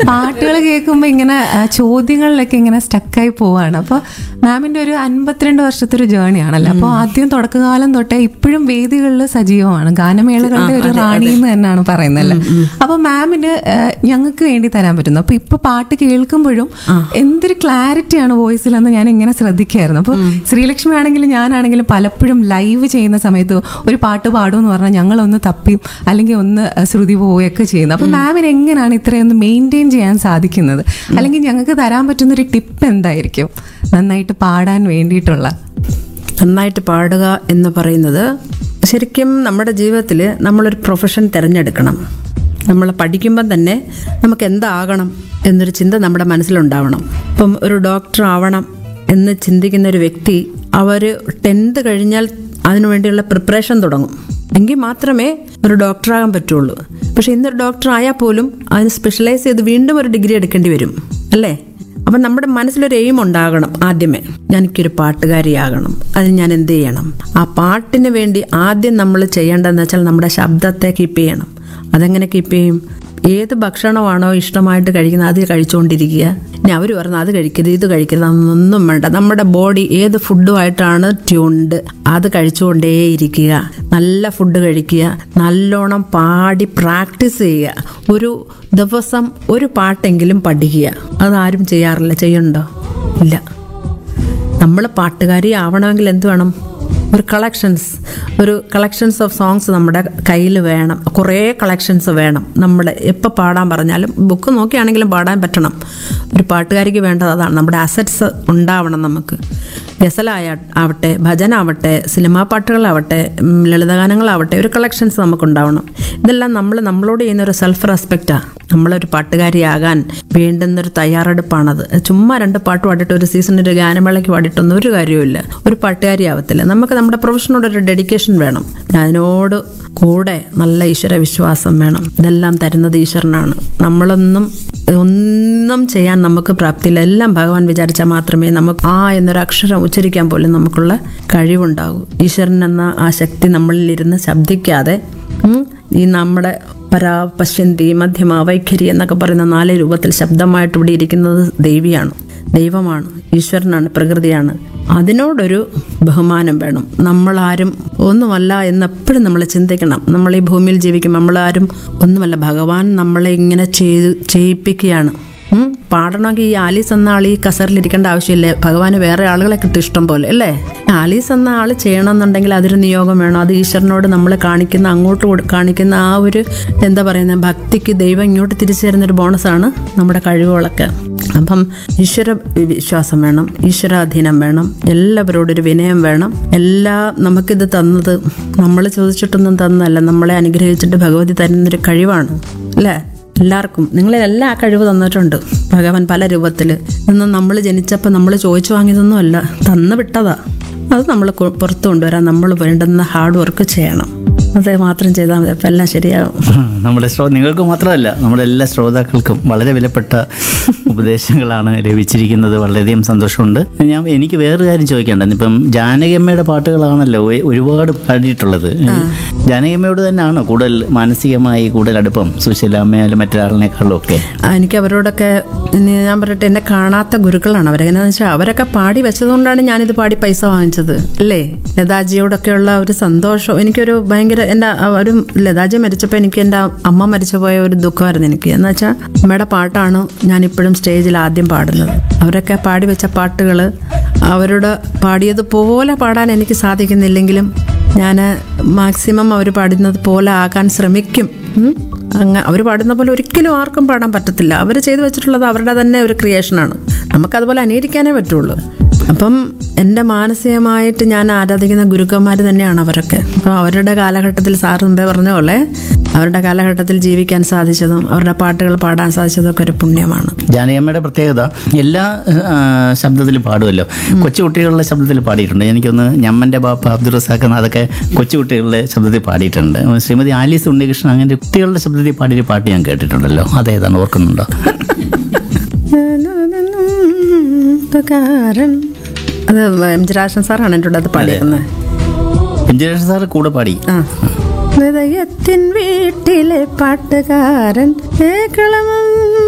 പാട്ടുകൾ കേൾക്കുമ്പോൾ ഇങ്ങനെ ആ, ചോദ്യങ്ങളിലൊക്കെ ഇങ്ങനെ സ്റ്റക്കായി പോവാണ് അപ്പോൾ മാമിന്റെ ഒരു അൻപത്തിരണ്ട് വർഷത്തെ ഒരു ജേണി ആണല്ലോ അപ്പോൾ ആദ്യം തുടക്കകാലം തൊട്ടേ ഇപ്പോഴും വേദികളിൽ സജീവമാണ് ഗാനമേളകളുടെ ഒരു റാണി എന്ന് തന്നെയാണ് പറയുന്നല്ലേ അപ്പോൾ മാമിന് ഞങ്ങൾക്ക് വേണ്ടി തരാൻ പറ്റുന്നു അപ്പോൾ ഇപ്പൊ പാട്ട് കേൾക്കുമ്പോഴും എന്തൊരു ക്ലാരിറ്റിയാണ് വോയിസിലെന്ന് ഞാൻ ഇങ്ങനെ ശ്രദ്ധിക്കായിരുന്നു അപ്പോൾ ശ്രീലക്ഷ്മി ആണെങ്കിലും ഞാനാണെങ്കിലും പലപ്പോഴും ലൈവ് ചെയ്യുന്ന സമയത്ത് ഒരു പാട്ട് പാടും എന്ന് പറഞ്ഞാൽ ഞങ്ങളൊന്ന് തപ്പിയും അല്ലെങ്കിൽ ഒന്ന് ശ്രുതി പോവുകയൊക്കെ ചെയ്യുന്നത് അപ്പോൾ മാമിന് എങ്ങനെയാണ് ഇത്രയൊന്ന് മെയിൻറ്റെയിൻ ചെയ്യാൻ സാധിക്കുന്നത് അല്ലെങ്കിൽ ഞങ്ങൾക്ക് തരാൻ പറ്റുന്ന ഒരു ടിപ്പ് എന്തായിരിക്കും നന്നായിട്ട് പാടാൻ വേണ്ടിയിട്ടുള്ള നന്നായിട്ട് പാടുക എന്ന് പറയുന്നത് ശരിക്കും നമ്മുടെ ജീവിതത്തിൽ നമ്മളൊരു പ്രൊഫഷൻ തിരഞ്ഞെടുക്കണം നമ്മൾ പഠിക്കുമ്പം തന്നെ നമുക്ക് എന്താകണം എന്നൊരു ചിന്ത നമ്മുടെ മനസ്സിലുണ്ടാവണം ഇപ്പം ഒരു ഡോക്ടർ ആവണം എന്ന് ചിന്തിക്കുന്ന ഒരു വ്യക്തി അവർ ടെൻത്ത് കഴിഞ്ഞാൽ അതിനു വേണ്ടിയുള്ള പ്രിപ്പറേഷൻ തുടങ്ങും എങ്കിൽ മാത്രമേ ഒരു ഡോക്ടറാകാൻ പറ്റുള്ളൂ പക്ഷെ ഇന്നൊരു ഡോക്ടർ ആയാൽ പോലും അതിന് സ്പെഷ്യലൈസ് ചെയ്ത് വീണ്ടും ഒരു ഡിഗ്രി എടുക്കേണ്ടി വരും അല്ലേ അപ്പം നമ്മുടെ മനസ്സിലൊരു എയിം ഉണ്ടാകണം ആദ്യമേ ഞാനെനിക്കൊരു പാട്ടുകാരിയാകണം അതിന് ഞാൻ എന്ത് ചെയ്യണം ആ പാട്ടിന് വേണ്ടി ആദ്യം നമ്മൾ ചെയ്യേണ്ടതെന്ന് വെച്ചാൽ നമ്മുടെ ശബ്ദത്തെ കീപ്പ് ചെയ്യണം അതെങ്ങനെ കീപ്പ് ചെയ്യും ഏത് ഭക്ഷണമാണോ ഇഷ്ടമായിട്ട് കഴിക്കുന്നത് അത് കഴിച്ചുകൊണ്ടിരിക്കുക ഇനി അവർ പറഞ്ഞു അത് കഴിക്കരുത് ഇത് കഴിക്കരുത് അതൊന്നും വേണ്ട നമ്മുടെ ബോഡി ഏത് ഫുഡുമായിട്ടാണ് ട്യൂൺഡ് അത് കഴിച്ചുകൊണ്ടേയിരിക്കുക നല്ല ഫുഡ് കഴിക്കുക നല്ലോണം പാടി പ്രാക്ടീസ് ചെയ്യുക ഒരു ദിവസം ഒരു പാട്ടെങ്കിലും പഠിക്കുക അതാരും ചെയ്യാറില്ല ചെയ്യണ്ടോ ഇല്ല നമ്മൾ പാട്ടുകാരി ആവണമെങ്കിൽ എന്ത് വേണം ഒരു കളക്ഷൻസ് ഒരു കളക്ഷൻസ് ഓഫ് സോങ്സ് നമ്മുടെ കയ്യിൽ വേണം കുറേ കളക്ഷൻസ് വേണം നമ്മുടെ എപ്പോൾ പാടാൻ പറഞ്ഞാലും ബുക്ക് നോക്കിയാണെങ്കിലും പാടാൻ പറ്റണം ഒരു പാട്ടുകാരിക്ക് വേണ്ടത് അതാണ് നമ്മുടെ അസറ്റ്സ് ഉണ്ടാവണം നമുക്ക് ഗസലായ ആവട്ടെ ഭജനാവട്ടെ സിനിമാ പാട്ടുകളാവട്ടെ ഉം, ലളിതഗാനങ്ങളാവട്ടെ ഒരു കളക്ഷൻസ് നമുക്കുണ്ടാവണം ഇതെല്ലാം നമ്മൾ നമ്മളോട് ചെയ്യുന്ന ഒരു സെൽഫ് റെസ്പെക്റ്റാണ് നമ്മളൊരു പാട്ടുകാരിയാകാൻ വേണ്ടുന്നൊരു തയ്യാറെടുപ്പാണത് ചുമ്മാ രണ്ട് പാട്ട് പാടിയിട്ട് ഒരു സീസണിൽ ഒരു ഗാനമേളയ്ക്ക് പാടിയിട്ടൊന്നും ഒരു കാര്യവുമില്ല ഒരു പാട്ടുകാരിയാവത്തില്ല നമുക്ക് നമ്മുടെ പ്രൊഫഷനോട് ഒരു ഡെഡിക്കേഷൻ വേണം അതിനോട് കൂടെ നല്ല ഈശ്വര വിശ്വാസം വേണം ഇതെല്ലാം തരുന്നത് ഈശ്വരനാണ് നമ്മളൊന്നും ഒന്നും ചെയ്യാൻ നമുക്ക് പ്രാപ്തിയില്ല എല്ലാം ഭഗവാൻ വിചാരിച്ചാൽ മാത്രമേ നമുക്ക് ആ എന്നൊരു അക്ഷരം ഉച്ചരിക്കാൻ പോലും നമുക്കുള്ള കഴിവുണ്ടാകൂ ഈശ്വരൻ എന്ന ആ ശക്തി നമ്മളിൽ ഇരുന്ന് ശബ്ദിക്കാതെ ഉം, ഈ നമ്മുടെ പരാ പശ്യന്തി മധ്യമ വൈഖരി എന്നൊക്കെ പറയുന്ന നാല് രൂപത്തിൽ ശബ്ദമായിട്ട് ഇവിടെ ഇരിക്കുന്നത് ദേവിയാണ് ദൈവമാണ് ഈശ്വരനാണ് പ്രകൃതിയാണ് അതിനോടൊരു ബഹുമാനം വേണം നമ്മളാരും ഒന്നുമല്ല എന്ന് എപ്പോഴും നമ്മൾ ചിന്തിക്കണം നമ്മൾ ഈ ഭൂമിയിൽ ജീവിക്കും നമ്മളാരും ഒന്നുമല്ല ഭഗവാൻ നമ്മളെ ഇങ്ങനെ ചെയ്ത് ചെയ്യിപ്പിക്കുകയാണ് ഉം, പാടണമെങ്കിൽ ഈ ആലീസ് എന്ന ആൾ ഈ കസറിലിരിക്കേണ്ട ആവശ്യമില്ല ഭഗവാന് വേറെ ആളുകളെ കിട്ടും ഇഷ്ടം പോലെ അല്ലേ ആലീസ് എന്ന ആൾ ചെയ്യണമെന്നുണ്ടെങ്കിൽ അതൊരു നിയോഗം വേണം അത് ഈശ്വരനോട് നമ്മൾ കാണിക്കുന്ന അങ്ങോട്ട് കൊടു- കാണിക്കുന്ന ആ ഒരു എന്താ പറയുന്നത് ഭക്തിക്ക് ദൈവം ഇങ്ങോട്ട് തിരിച്ചു തരുന്നൊരു ബോണസാണ് നമ്മുടെ കഴിവുകളൊക്കെ അപ്പം ഈശ്വര വിശ്വാസം വേണം ഈശ്വരാധീനം വേണം എല്ലാവരോടും ഒരു വിനയം വേണം എല്ലാ നമുക്കിത് തന്നത് നമ്മൾ ചോദിച്ചിട്ടൊന്നും തന്നല്ല നമ്മളെ അനുഗ്രഹിച്ചിട്ട് ഭഗവതി തരുന്നൊരു കഴിവാണ് അല്ലേ എല്ലാവർക്കും നിങ്ങളെല്ലാം ആ കഴിവ് തന്നിട്ടുണ്ട് ഭഗവാൻ പല രൂപത്തിൽ ഇന്ന് നമ്മൾ ജനിച്ചപ്പോൾ നമ്മൾ ചോദിച്ചു വാങ്ങിയതൊന്നും അല്ല തന്നു വിട്ടതാ അത് നമ്മൾ പുറത്തു കൊണ്ടുവരാൻ നമ്മൾ വേണ്ടുന്ന ഹാർഡ് വർക്ക് ചെയ്യണം അത് മാത്രം ചെയ്താൽ മതി അപ്പം എല്ലാം ശരിയാവും നമ്മുടെ ശ്രോ നിങ്ങൾക്ക് മാത്രമല്ല നമ്മുടെ എല്ലാ ശ്രോതാക്കൾക്കും വളരെ വിലപ്പെട്ട ഉപദേശങ്ങളാണ് ലഭിച്ചിരിക്കുന്നത് വളരെയധികം സന്തോഷമുണ്ട് ഞാൻ എനിക്ക് വേറൊരു കാര്യം ചോദിക്കേണ്ടത് ഇപ്പം ജാനകിയമ്മയുടെ പാട്ടുകളാണല്ലോ ഒ- ഒരുപാട് പാടിയിട്ടുള്ളത് ജാനകിയമ്മയോട് തന്നെയാണോ കൂടുതൽ മാനസികമായി കൂടുതൽ അടുപ്പം സുശീലാമ്മയാലും മറ്റൊരാളിനേക്കാളും ഒക്കെ ആ, എനിക്ക് അവരോടൊക്കെ ഇനി ഞാൻ പറയട്ടെ എന്നെ കാണാത്ത ഗുരുക്കളാണ് അവരെ എങ്ങനെയാന്ന് വെച്ചാൽ അവരൊക്കെ പാടി വെച്ചതുകൊണ്ടാണ് ഞാനിത് പാടി പൈസ വാങ്ങിച്ചത് അല്ലേ ലതാജിയോടൊക്കെയുള്ള ഒരു സന്തോഷം എനിക്കൊരു ഭയങ്കര എൻ്റെ ആ ഒരു ലതാജി മരിച്ചപ്പോൾ എനിക്ക് എൻ്റെ അമ്മ മരിച്ചു പോയ ഒരു ദുഃഖമായിരുന്നു എനിക്ക് എന്ന് വെച്ചാൽ അമ്മയുടെ പാട്ടാണ് ഞാനിപ്പോഴും സ്റ്റേജിൽ ആദ്യം പാടുന്നത് അവരൊക്കെ പാടി വെച്ച പാട്ടുകൾ അവരോട് പാടിയതുപോലെ പാടാൻ എനിക്ക് സാധിക്കുന്നില്ലെങ്കിലും ഞാൻ മാക്സിമം അവർ പാടുന്നത് പോലെ ആകാൻ ശ്രമിക്കും ഉം. അങ്ങ അവർ പാടുന്ന പോലെ ഒരിക്കലും ആർക്കും പാടാൻ പറ്റത്തില്ല അവർ ചെയ്തു വെച്ചിട്ടുള്ളത് അവരുടെ തന്നെ ഒരു ക്രിയേഷനാണ് നമുക്കതുപോലെ അനുകരിക്കാനേ പറ്റുള്ളൂ അപ്പം എൻ്റെ മാനസികമായിട്ട് ഞാൻ ആരാധിക്കുന്ന ഗുരുക്കന്മാർ തന്നെയാണ് അവരൊക്കെ അപ്പോൾ അവരുടെ കാലഘട്ടത്തിൽ സാർ മുമ്പേ പറഞ്ഞ പോലെ അവരുടെ കാലഘട്ടത്തിൽ ജീവിക്കാൻ സാധിച്ചതും അവരുടെ പാട്ടുകൾ പാടാൻ സാധിച്ചതും ഒക്കെ ഒരു പുണ്യമാണ് ജാനകിയമ്മയുടെ പ്രത്യേകത എല്ലാ ആ, ശബ്ദത്തിലും പാടുമല്ലോ കൊച്ചുകുട്ടികളുടെ ശബ്ദത്തിൽ പാടിയിട്ടുണ്ട് എനിക്കൊന്ന് ഞമ്മൻ്റെ ബാപ്പ അബ്ദുൾ റസാഖ് എന്ന അതൊക്കെ കൊച്ചുകുട്ടികളുടെ ശബ്ദത്തിൽ പാടിയിട്ടുണ്ട് ശ്രീമതി ആലീസ് ഉണ്ണികൃഷ്ണൻ അങ്ങനെ കുട്ടികളുടെ ശബ്ദത്തിൽ പാടിയൊരു പാട്ട് ഞാൻ കേട്ടിട്ടുണ്ടല്ലോ അതേതാണ് ഓർക്കുന്നുണ്ടോ അത് എം ജി രാജൻ സാറാണ് എൻ്റെ കൂടെ അത് പാടിയിരുന്നത് പെഞ്ചരേഷൻ സാറ് കൂടെ പാടി ആ ഹൃദയത്തിൻ വീട്ടിലെ പാട്ടുകാരൻ ഏ കളമം